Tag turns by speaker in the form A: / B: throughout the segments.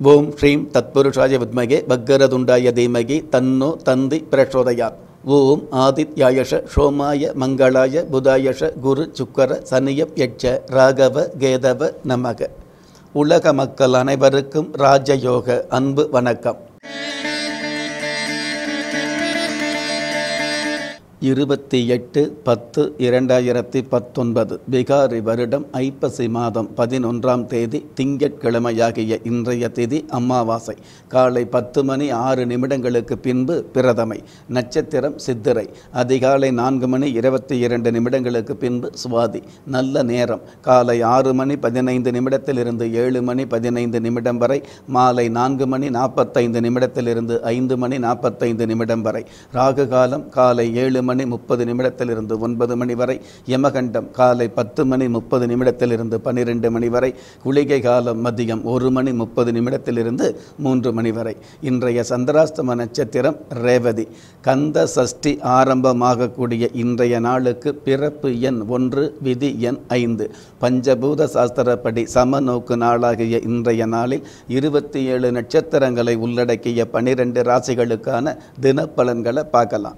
A: ஓம் ஸ்ரீம் தத்புருஷாய வித்மகே பக்கரதுண்டாய தீமகி தன்னோ தந்தி பிரச்சோதயாத் ஓம் ஆதித்யாயஷ சோமாய மங்களாய புதாயஷ குரு சுக்கர சனியப் யட்ச ராகவ கேதவ நமக உலக மக்கள் அனைவருக்கும் ராஜயோக அன்பு வணக்கம் இருபத்தி எட்டு பத்து இரண்டாயிரத்தி பத்தொன்பது பிகாரி வருடம் ஐப்பசி மாதம் பதினொன்றாம் தேதி திங்கட்கிழமையாகிய இன்றைய திதி அமாவாசை காலை பத்து மணி ஆறு நிமிடங்களுக்கு பின்பு பிரதமை நட்சத்திரம் சித்திரை அதிகாலை நான்கு மணி இருபத்தி இரண்டு நிமிடங்களுக்கு பின்பு சுவாதி நல்ல நேரம் காலை ஆறு மணி பதினைந்து நிமிடத்திலிருந்து ஏழு மணி பதினைந்து நிமிடம் வரை மாலை நான்கு மணி நாற்பத்தைந்து நிமிடத்திலிருந்து ஐந்து மணி நாற்பத்தைந்து நிமிடம் வரை ராகு காலம் காலை ஏழு மணி முப்பது நிமிடத்திலிருந்து ஒன்பது மணி வரை யமகண்டம் காலை பத்து மணி முப்பது நிமிடத்திலிருந்து பன்னிரெண்டு மணி வரை குளிகை காலம் மதியம் ஒரு மணி முப்பது நிமிடத்திலிருந்து மூன்று மணி வரை இன்றைய சந்திராஸ்தம நட்சத்திரம் ரேவதி கந்த சஷ்டி ஆரம்பமாகக்கூடிய இன்றைய நாளுக்கு பிறப்பு எண் ஒன்று விதி எண் ஐந்து பஞ்சபூத சாஸ்திரப்படி சமநோக்கு நாளாகிய இன்றைய நாளில் இருபத்தி ஏழு நட்சத்திரங்களை உள்ளடக்கிய பனிரெண்டு ராசிகளுக்கான தினப்பலன்களை பார்க்கலாம்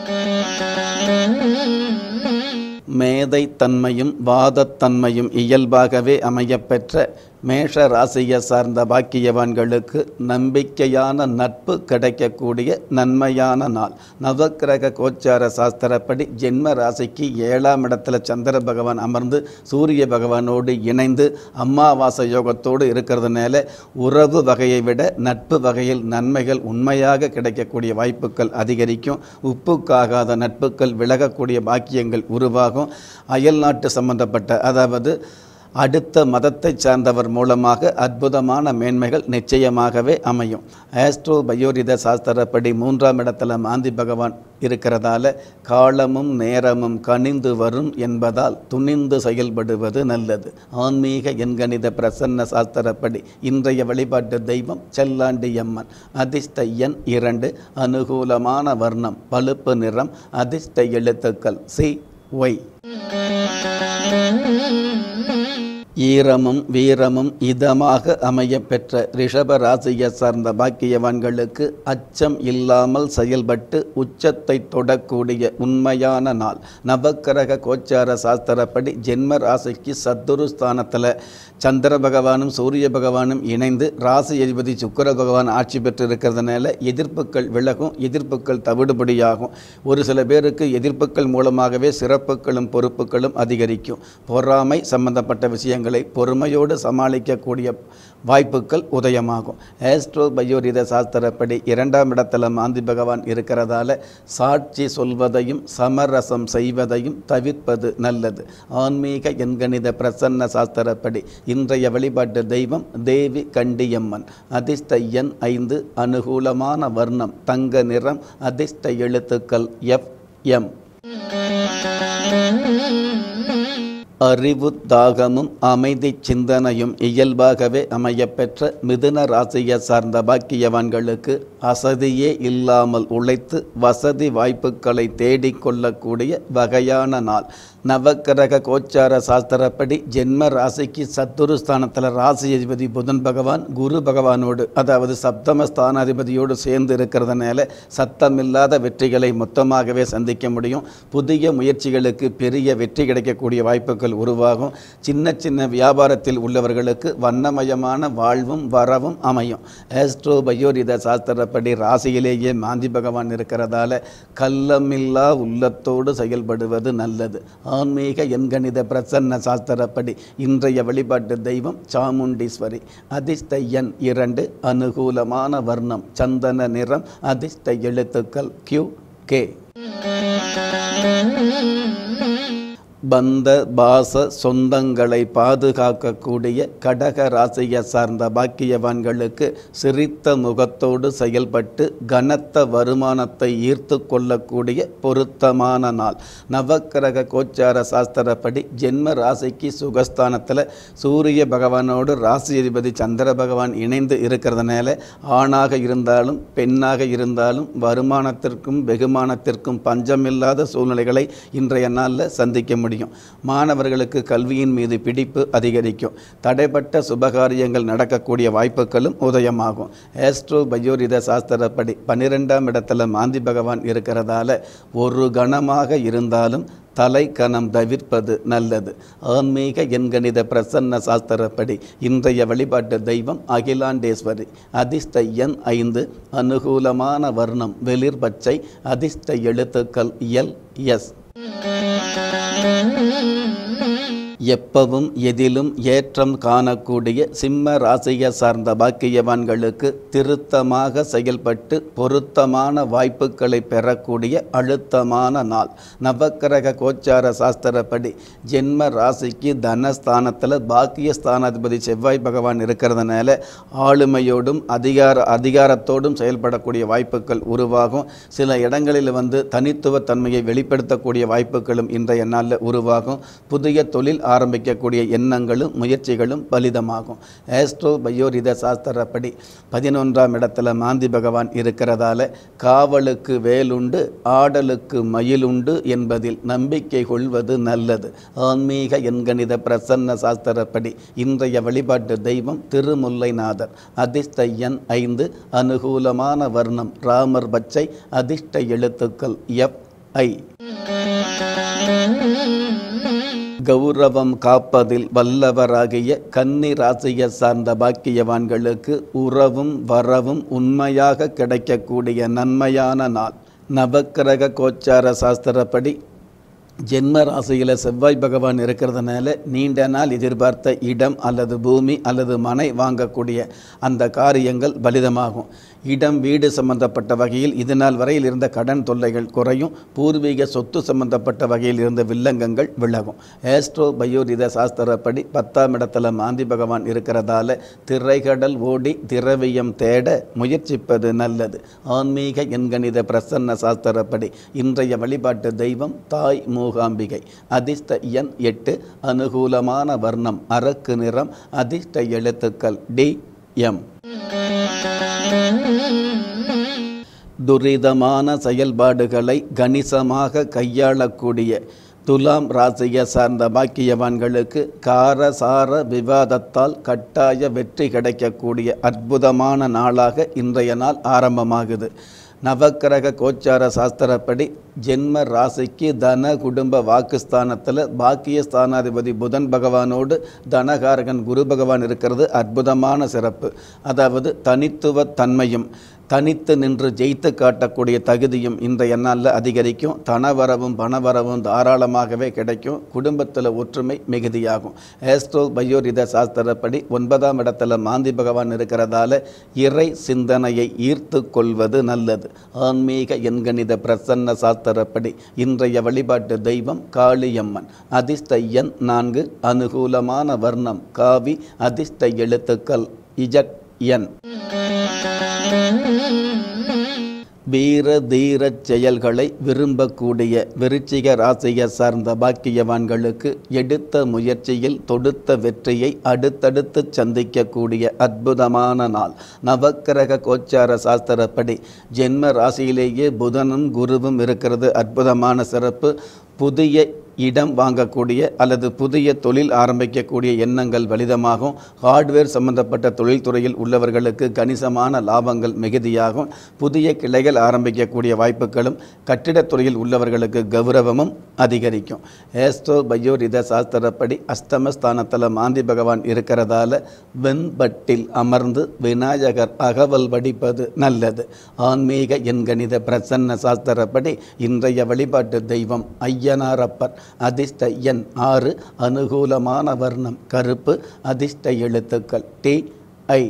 A: மேதை தன்மையும் வாதத்தன்மையும் இயல்பாகவே அமையப்பெற்ற மேஷ ராசியை சார்ந்த பாக்கியவான்களுக்கு நம்பிக்கையான நட்பு கிடைக்கக்கூடிய நன்மையான நாள் நவக்கிரக கோச்சார சாஸ்திரப்படி ஜென்ம ராசிக்கு ஏழாம் இடத்துல சந்திர பகவான் அமர்ந்து சூரிய பகவானோடு இணைந்து அமாவாசை யோகத்தோடு இருக்கிறதுனால உறவு வகையை விட நட்பு வகையில் நன்மைகள் உண்மையாக கிடைக்கக்கூடிய வாய்ப்புகள் அதிகரிக்கும் உப்புக்காகாத நட்புகள் விலகக்கூடிய பாக்கியங்கள் உருவாகும் அயல் நாட்டு சம்பந்தப்பட்ட அதாவது அடுத்த மதத்தை சார்ந்தவர் மூலமாக அற்புதமான மேன்மைகள் நிச்சயமாகவே அமையும் ஆஸ்ட்ரோ பயோரித சாஸ்திரப்படி மூன்றாம் இடத்துல மாந்தி பகவான் இருக்கிறதால காலமும் நேரமும் கனிந்து வரும் என்பதால் துணிந்து செயல்படுவது நல்லது ஆன்மீக எண்கணித பிரசன்ன சாஸ்திரப்படி இன்றைய வழிபாட்டு தெய்வம் செல்லாண்டி அம்மன் அதிர்ஷ்ட எண் இரண்டு அனுகூலமான வர்ணம் பழுப்பு நிறம் அதிர்ஷ்ட எழுத்துக்கள் சி ஒய் ஈரமும் வீரமும் இதமாக அமைய பெற்ற ரிஷப ராசியை சார்ந்த பாக்கியவான்களுக்கு அச்சம் இல்லாமல் செயல்பட்டு உச்சத்தை தொடக்கூடிய உண்மையான நாள் நவக்கிரக கோச்சார சாஸ்திரப்படி ஜென்ம ராசிக்கு சத்துரு ஸ்தானத்தில் சந்திர பகவானும் சூரிய பகவானும் இணைந்து ராசி அதிபதி சுக்கர பகவான் ஆட்சி பெற்று இருக்கிறதுனால எதிர்ப்புகள் விலகும் எதிர்ப்புகள் தவிடுபடியாகும் ஒரு சில பேருக்கு எதிர்ப்புகள் மூலமாகவே சிறப்புகளும் பொறுப்புகளும் அதிகரிக்கும் பொறாமை சம்பந்தப்பட்ட விஷயங்களை பொறுமையோடு சமாளிக்கக்கூடிய வாய்ப்புகள் உதயமாகும் ஆஸ்ட்ரோ பயோரித சாஸ்திரப்படி இரண்டாம் இடத்துல மாந்தி பகவான் இருக்கிறதால சாட்சி சொல்வதையும் சமரசம் செய்வதையும் தவிர்ப்பது நல்லது ஆன்மீக எண்கணித பிரசன்ன சாஸ்திரப்படி இன்றைய வழிபாட்டு தெய்வம் தேவி கண்டியம்மன் அதிர்ஷ்ட எண் ஐந்து அனுகூலமான வர்ணம் தங்க நிறம் அதிர்ஷ்ட எழுத்துக்கள் எஃப் எம் அறிவு தாகமும் அமைதி சிந்தனையும் இயல்பாகவே அமையப்பெற்ற மிதுன ராசியை சார்ந்த பாக்கியவான்களுக்கு அசதியே இல்லாமல் உழைத்து வசதி வாய்ப்புகளை தேடிக்கொள்ளக்கூடிய வகையான நாள் நவக்கிரக கோச்சார சாஸ்திரப்படி ஜென்ம ராசிக்கு சத்துரு ஸ்தானத்தில் ராசி அதிபதி புதன் பகவான் குரு பகவானோடு அதாவது சப்தம ஸ்தானாதிபதியோடு சேர்ந்து இருக்கிறதுனால சத்தமில்லாத வெற்றிகளை மொத்தமாகவே சந்திக்க முடியும் புதிய முயற்சிகளுக்கு பெரிய வெற்றி கிடைக்கக்கூடிய வாய்ப்புகள் உருவாகும் சின்ன சின்ன வியாபாரத்தில் உள்ளவர்களுக்கு வண்ணமயமான வாழ்வும் வரவும் அமையும் ஆஸ்ட்ரோ பயோரித சாஸ்திரப்படி ராசியிலேயே மாந்தி பகவான் இருக்கிறதால கள்ளமில்லா உள்ளத்தோடு செயல்படுவது நல்லது ஆன்மீக எண்கணித பிரசன்ன சாஸ்திரப்படி இன்றைய வழிபாட்டு தெய்வம் சாமுண்டீஸ்வரி அதிர்ஷ்ட எண் இரண்டு அனுகூலமான வர்ணம் சந்தன நிறம் அதிர்ஷ்ட எழுத்துக்கள் கியூ கே பந்த பாச சொந்தங்களை பாதுகாக்கக்கூடிய கடக ராசியை சார்ந்த பாக்கியவான்களுக்கு சிரித்த முகத்தோடு செயல்பட்டு கனத்த வருமானத்தை ஈர்த்து கொள்ளக்கூடிய பொருத்தமான நாள் நவக்கிரக கோச்சார சாஸ்திரப்படி ஜென்ம ராசிக்கு சுகஸ்தானத்தில் சூரிய பகவானோடு ராசி அதிபதி சந்திர பகவான் இணைந்து இருக்கிறதுனால ஆணாக இருந்தாலும் பெண்ணாக இருந்தாலும் வருமானத்திற்கும் வெகுமானத்திற்கும் பஞ்சமில்லாத சூழ்நிலைகளை இன்றைய நாளில் சந்திக்க முடியும் முடியும் மாணவர்களுக்கு கல்வியின் மீது பிடிப்பு அதிகரிக்கும் தடைப்பட்ட சுபகாரியங்கள் நடக்கக்கூடிய வாய்ப்புகளும் உதயமாகும் ஆஸ்ட்ரோ பயோரித சாஸ்திரப்படி பன்னிரெண்டாம் இடத்துல மாந்தி பகவான் இருக்கிறதால ஒரு கணமாக இருந்தாலும் தலை கணம் தவிர்ப்பது நல்லது ஆன்மீக எண்கணித பிரசன்ன சாஸ்திரப்படி இன்றைய வழிபாட்டு தெய்வம் அகிலாண்டேஸ்வரி அதிர்ஷ்ட எண் ஐந்து அனுகூலமான வர்ணம் வெளிர் பச்சை அதிர்ஷ்ட எழுத்துக்கள் எல் எஸ் எப்பவும் எதிலும் ஏற்றம் காணக்கூடிய சிம்ம ராசியை சார்ந்த பாக்கியவான்களுக்கு திருத்தமாக செயல்பட்டு பொருத்தமான வாய்ப்புகளை பெறக்கூடிய அழுத்தமான நாள் நவக்கிரக கோச்சார சாஸ்திரப்படி ஜென்ம ராசிக்கு தனஸ்தானத்தில் பாக்கிய ஸ்தானாதிபதி செவ்வாய் பகவான் இருக்கிறதுனால ஆளுமையோடும் அதிகார அதிகாரத்தோடும் செயல்படக்கூடிய வாய்ப்புகள் உருவாகும் சில இடங்களில் வந்து தனித்துவத்தன்மையை வெளிப்படுத்தக்கூடிய வாய்ப்புகளும் இன்றைய நாளில் உருவாகும் புதிய தொழில் ஆரம்பிக்கக்கூடிய எண்ணங்களும் முயற்சிகளும் பலிதமாகும் ஆஸ்ட்ரோ பயோரித சாஸ்திரப்படி பதினொன்றாம் இடத்துல மாந்தி பகவான் இருக்கிறதால காவலுக்கு வேலுண்டு ஆடலுக்கு மயிலுண்டு என்பதில் நம்பிக்கை கொள்வது நல்லது ஆன்மீக எண்கணித பிரசன்ன சாஸ்திரப்படி இன்றைய வழிபாட்டு தெய்வம் திருமுல்லைநாதர் அதிர்ஷ்ட எண் ஐந்து அனுகூலமான வர்ணம் ராமர் பச்சை அதிர்ஷ்ட எழுத்துக்கள் எஃப் ஐ கௌரவம் காப்பதில் வல்லவராகிய கன்னி ராசியை சார்ந்த பாக்கியவான்களுக்கு உறவும் வரவும் உண்மையாக கிடைக்கக்கூடிய நன்மையான நாள் நவக்கிரக கோச்சார சாஸ்திரப்படி ஜென்ம ராசியில் செவ்வாய் பகவான் இருக்கிறதுனால நீண்ட நாள் எதிர்பார்த்த இடம் அல்லது பூமி அல்லது மனை வாங்கக்கூடிய அந்த காரியங்கள் பலிதமாகும் இடம் வீடு சம்பந்தப்பட்ட வகையில் இது நாள் வரையில் இருந்த கடன் தொல்லைகள் குறையும் பூர்வீக சொத்து சம்பந்தப்பட்ட வகையில் இருந்த வில்லங்கங்கள் விலகும் ஏஸ்ட்ரோ பயோரித சாஸ்திரப்படி பத்தாம் இடத்துல மாந்தி பகவான் இருக்கிறதால திரைகடல் ஓடி திரவியம் தேட முயற்சிப்பது நல்லது ஆன்மீக எண்கணித பிரசன்ன சாஸ்திரப்படி இன்றைய வழிபாட்டு தெய்வம் தாய் மூகாம்பிகை அதிர்ஷ்ட எண் எட்டு அனுகூலமான வர்ணம் அரக்கு நிறம் அதிர்ஷ்ட எழுத்துக்கள் டி எம் துரிதமான செயல்பாடுகளை கணிசமாக கையாளக்கூடிய துலாம் ராசியை சார்ந்த பாக்கியவான்களுக்கு காரசார விவாதத்தால் கட்டாய வெற்றி கிடைக்கக்கூடிய அற்புதமான நாளாக இன்றைய நாள் ஆரம்பமாகுது நவக்கிரக கோச்சார சாஸ்திரப்படி ஜென்ம ராசிக்கு தன குடும்ப வாக்குஸ்தானத்தில் பாக்கிய ஸ்தானாதிபதி புதன் பகவானோடு தனகாரகன் குரு பகவான் இருக்கிறது அற்புதமான சிறப்பு அதாவது தனித்துவ தன்மையும் தனித்து நின்று ஜெயித்து காட்டக்கூடிய தகுதியும் இன்றைய நாளில் அதிகரிக்கும் தனவரவும் பணவரவும் தாராளமாகவே கிடைக்கும் குடும்பத்தில் ஒற்றுமை மிகுதியாகும் ஏஸ்ட்ரோ பயோரித சாஸ்திரப்படி ஒன்பதாம் இடத்துல மாந்தி பகவான் இருக்கிறதால இறை சிந்தனையை ஈர்த்து கொள்வது நல்லது ஆன்மீக எண்கணித பிரசன்ன சாஸ்திரப்படி இன்றைய வழிபாட்டு தெய்வம் காளியம்மன் அதிர்ஷ்ட எண் நான்கு அனுகூலமான வர்ணம் காவி அதிர்ஷ்ட எழுத்துக்கள் இஜட் என் வீர தீரச் செயல்களை விரும்பக்கூடிய விருச்சிக ராசியை சார்ந்த பாக்கியவான்களுக்கு எடுத்த முயற்சியில் தொடுத்த வெற்றியை அடுத்தடுத்து சந்திக்கக்கூடிய அற்புதமான நாள் நவக்கிரக கோச்சார சாஸ்திரப்படி ஜென்ம ராசியிலேயே புதனும் குருவும் இருக்கிறது அற்புதமான சிறப்பு புதிய இடம் வாங்கக்கூடிய அல்லது புதிய தொழில் ஆரம்பிக்கக்கூடிய எண்ணங்கள் வலிதமாகும் ஹார்ட்வேர் சம்பந்தப்பட்ட தொழில்துறையில் உள்ளவர்களுக்கு கணிசமான லாபங்கள் மிகுதியாகும் புதிய கிளைகள் ஆரம்பிக்கக்கூடிய வாய்ப்புகளும் கட்டிடத் துறையில் உள்ளவர்களுக்கு கௌரவமும் அதிகரிக்கும் ஏஸ்ட்ரோ பயோரித சாஸ்திரப்படி அஷ்டமஸ்தானத்தில் மாந்தி பகவான் இருக்கிறதால வெண்பட்டில் அமர்ந்து விநாயகர் அகவல் வடிப்பது நல்லது ஆன்மீக எண்கணித பிரசன்ன சாஸ்திரப்படி இன்றைய வழிபாட்டு தெய்வம் ஐயனாரப்பர் அதிர்ஷ்ட எண் ஆறு அனுகூலமான வர்ணம் கருப்பு அதிர்ஷ்ட எழுத்துக்கள் டி ஐ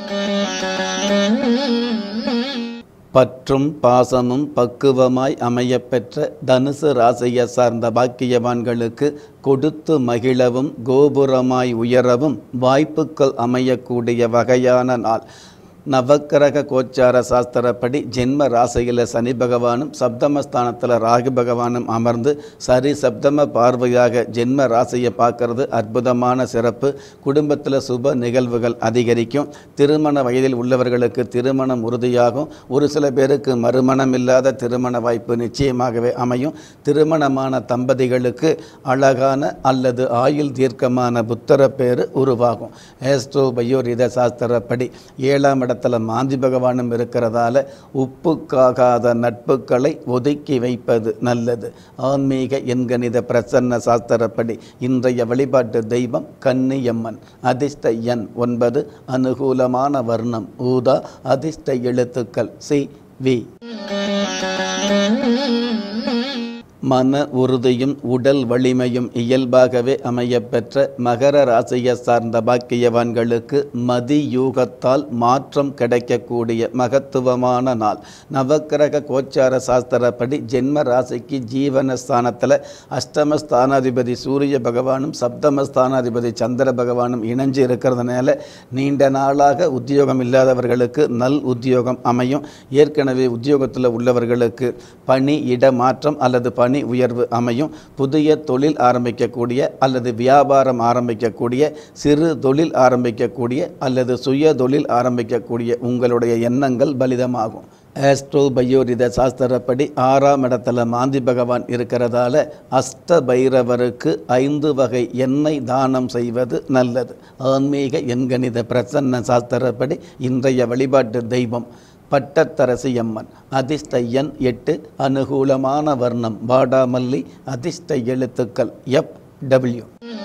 A: பற்றும் பாசமும் பக்குவமாய் அமையப்பெற்ற தனுசு ராசியை சார்ந்த பாக்கியவான்களுக்கு கொடுத்து மகிழவும் கோபுரமாய் உயரவும் வாய்ப்புகள் அமையக்கூடிய வகையான நாள் நவக்கிரக கோச்சார சாஸ்திரப்படி ஜென்ம ராசியில் சனி பகவானும் சப்தமஸ்தானத்தில் ராகு பகவானும் அமர்ந்து சரி சப்தம பார்வையாக ஜென்ம ராசியை பார்க்கறது அற்புதமான சிறப்பு குடும்பத்தில் சுப நிகழ்வுகள் அதிகரிக்கும் திருமண வயதில் உள்ளவர்களுக்கு திருமணம் உறுதியாகும் ஒரு சில பேருக்கு மறுமணம் இல்லாத திருமண வாய்ப்பு நிச்சயமாகவே அமையும் திருமணமான தம்பதிகளுக்கு அழகான அல்லது ஆயுள் தீர்க்கமான புத்தர பேரு உருவாகும் ஏஸ்ட்ரோ பயோரித சாஸ்திரப்படி ஏழாம் இடத்துல மாந்தி பகவானும் இருக்கிறதால உப்புக்காகாத நட்புகளை ஒதுக்கி வைப்பது நல்லது ஆன்மீக எண்கணித பிரசன்ன சாஸ்திரப்படி இன்றைய வழிபாட்டு தெய்வம் கன்னியம்மன் அதிர்ஷ்ட எண் ஒன்பது அனுகூலமான வர்ணம் ஊதா அதிர்ஷ்ட எழுத்துக்கள் சி வி மன உறுதியும் உடல் வலிமையும் இயல்பாகவே அமையப்பெற்ற மகர ராசியை சார்ந்த பாக்கியவான்களுக்கு மதியூகத்தால் மாற்றம் கிடைக்கக்கூடிய மகத்துவமான நாள் நவக்கிரக கோச்சார சாஸ்திரப்படி ஜென்ம ராசிக்கு ஜீவன ஸ்தானத்தில் அஷ்டம ஸ்தானாதிபதி சூரிய பகவானும் சப்தம ஸ்தானாதிபதி சந்திர பகவானும் இணைஞ்சு இருக்கிறதுனால நீண்ட நாளாக உத்தியோகம் இல்லாதவர்களுக்கு நல் உத்தியோகம் அமையும் ஏற்கனவே உத்தியோகத்தில் உள்ளவர்களுக்கு பணி இடமாற்றம் அல்லது பணி உயர்வு அமையும் புதிய தொழில் ஆரம்பிக்கக்கூடிய அல்லது வியாபாரம் ஆரம்பிக்கக்கூடிய சிறு தொழில் ஆரம்பிக்கக்கூடிய அல்லது சுய தொழில் ஆரம்பிக்கக்கூடிய உங்களுடைய எண்ணங்கள் பலிதமாகும் ஆஸ்ட்ரோ பயோரித சாஸ்திரப்படி ஆறாம் இடத்துல மாந்தி பகவான் இருக்கிறதால அஷ்ட பைரவருக்கு ஐந்து வகை எண்ணெய் தானம் செய்வது நல்லது ஆன்மீக எண்கணித பிரசன்ன சாஸ்திரப்படி இன்றைய வழிபாட்டு தெய்வம் பட்டத்தரசி அம்மன் அதிர்ஷ்ட எண் எட்டு அனுகூலமான வர்ணம் வாடாமல்லி அதிர்ஷ்ட எழுத்துக்கள் எஃப் டபிள்யூ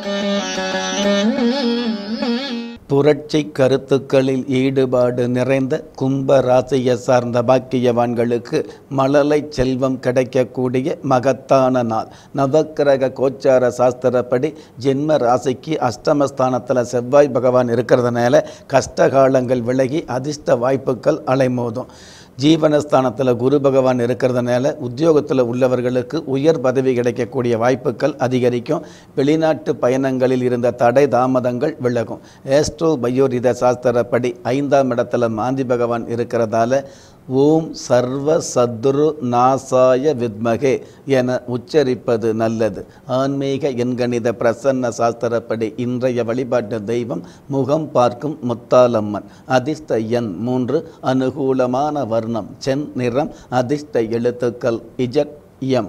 A: புரட்சி கருத்துக்களில் ஈடுபாடு நிறைந்த கும்ப ராசியை சார்ந்த பாக்கியவான்களுக்கு மழலை செல்வம் கிடைக்கக்கூடிய மகத்தான நாள் நவக்கிரக கோச்சார சாஸ்திரப்படி ஜென்ம ராசிக்கு அஷ்டமஸ்தானத்தில் செவ்வாய் பகவான் இருக்கிறதுனால கஷ்டகாலங்கள் விலகி அதிர்ஷ்ட வாய்ப்புகள் அலைமோதும் ஜீவனஸ்தானத்தில் குரு பகவான் இருக்கிறதுனால உத்தியோகத்தில் உள்ளவர்களுக்கு உயர் பதவி கிடைக்கக்கூடிய வாய்ப்புகள் அதிகரிக்கும் வெளிநாட்டு பயணங்களில் இருந்த தடை தாமதங்கள் விலகும் ஏஸ்ட்ரோ பயோரித சாஸ்திரப்படி ஐந்தாம் இடத்துல மாந்தி பகவான் இருக்கிறதால ஓம் சர்வ சத்ரு நாசாய வித்மகே என உச்சரிப்பது நல்லது ஆன்மீக எண்கணித பிரசன்ன சாஸ்திரப்படி இன்றைய வழிபாட்டு தெய்வம் முகம் பார்க்கும் முத்தாலம்மன் அதிர்ஷ்ட எண் மூன்று அனுகூலமான வர்ணம் சென் நிறம் அதிர்ஷ்ட எழுத்துக்கள் இஜட் எம்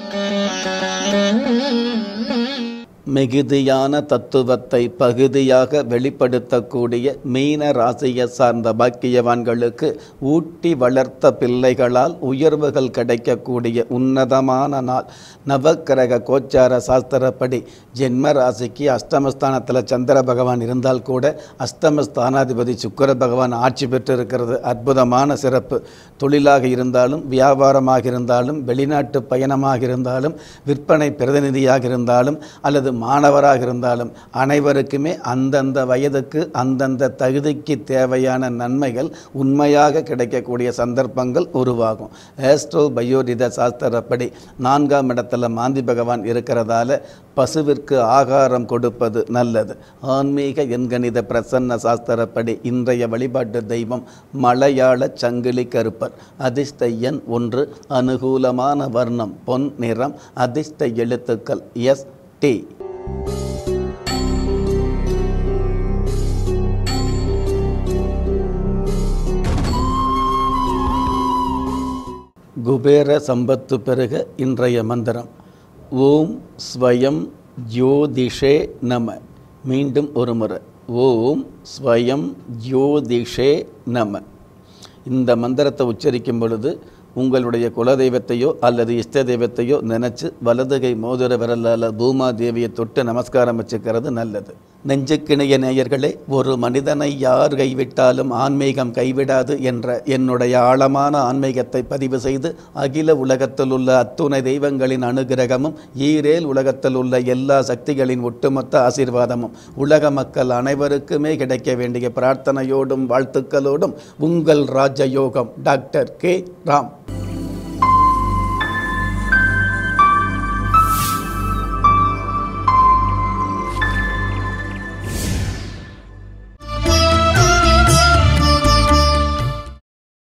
A: மிகுதியான தத்துவத்தை பகுதியாக வெளிப்படுத்தக்கூடிய மீன ராசியை சார்ந்த பாக்கியவான்களுக்கு ஊட்டி வளர்த்த பிள்ளைகளால் உயர்வுகள் கிடைக்கக்கூடிய உன்னதமான நாள் நவக்கிரக கோச்சார சாஸ்திரப்படி ஜென்ம ராசிக்கு அஷ்டமஸ்தானத்தில் சந்திர பகவான் இருந்தால் கூட அஷ்டமஸ்தானாதிபதி சுக்கர பகவான் ஆட்சி பெற்றிருக்கிறது அற்புதமான சிறப்பு தொழிலாக இருந்தாலும் வியாபாரமாக இருந்தாலும் வெளிநாட்டு பயணமாக இருந்தாலும் விற்பனை பிரதிநிதியாக இருந்தாலும் அல்லது மாணவராக இருந்தாலும் அனைவருக்குமே அந்தந்த வயதுக்கு அந்தந்த தகுதிக்கு தேவையான நன்மைகள் உண்மையாக கிடைக்கக்கூடிய சந்தர்ப்பங்கள் உருவாகும் ஏஸ்ட்ரோ பயோரித சாஸ்திரப்படி நான்காம் இடத்துல மாந்தி பகவான் இருக்கிறதால பசுவிற்கு ஆகாரம் கொடுப்பது நல்லது ஆன்மீக எண்கணித பிரசன்ன சாஸ்திரப்படி இன்றைய வழிபாட்டு தெய்வம் மலையாள சங்கிலி கருப்பர் அதிர்ஷ்ட எண் ஒன்று அனுகூலமான வர்ணம் பொன் நிறம் அதிர்ஷ்ட எழுத்துக்கள் எஸ் டி குபேர சம்பத்து பெருக இன்றைய மந்திரம் ஓம் ஸ்வயம் ஜோதிஷே நம மீண்டும் ஒரு முறை ஓம் ஸ்வயம் ஜோதிஷே நம இந்த மந்திரத்தை உச்சரிக்கும் பொழுது உங்களுடைய குலதெய்வத்தையோ அல்லது இஷ்ட தெய்வத்தையோ நினச்சி வலதுகை மோதிர விரலால் பூமா தேவியை தொட்டு நமஸ்காரம் வச்சுக்கிறது நல்லது நெஞ்சுக்கிணைய நேயர்களே ஒரு மனிதனை யார் கைவிட்டாலும் ஆன்மீகம் கைவிடாது என்ற என்னுடைய ஆழமான ஆன்மீகத்தை பதிவு செய்து அகில உலகத்தில் உள்ள அத்துணை தெய்வங்களின் அனுகிரகமும் ஈரேல் உலகத்தில் உள்ள எல்லா சக்திகளின் ஒட்டுமொத்த ஆசீர்வாதமும் உலக மக்கள் அனைவருக்குமே கிடைக்க வேண்டிய பிரார்த்தனையோடும் வாழ்த்துக்களோடும் உங்கள் ராஜயோகம் டாக்டர் கே ராம்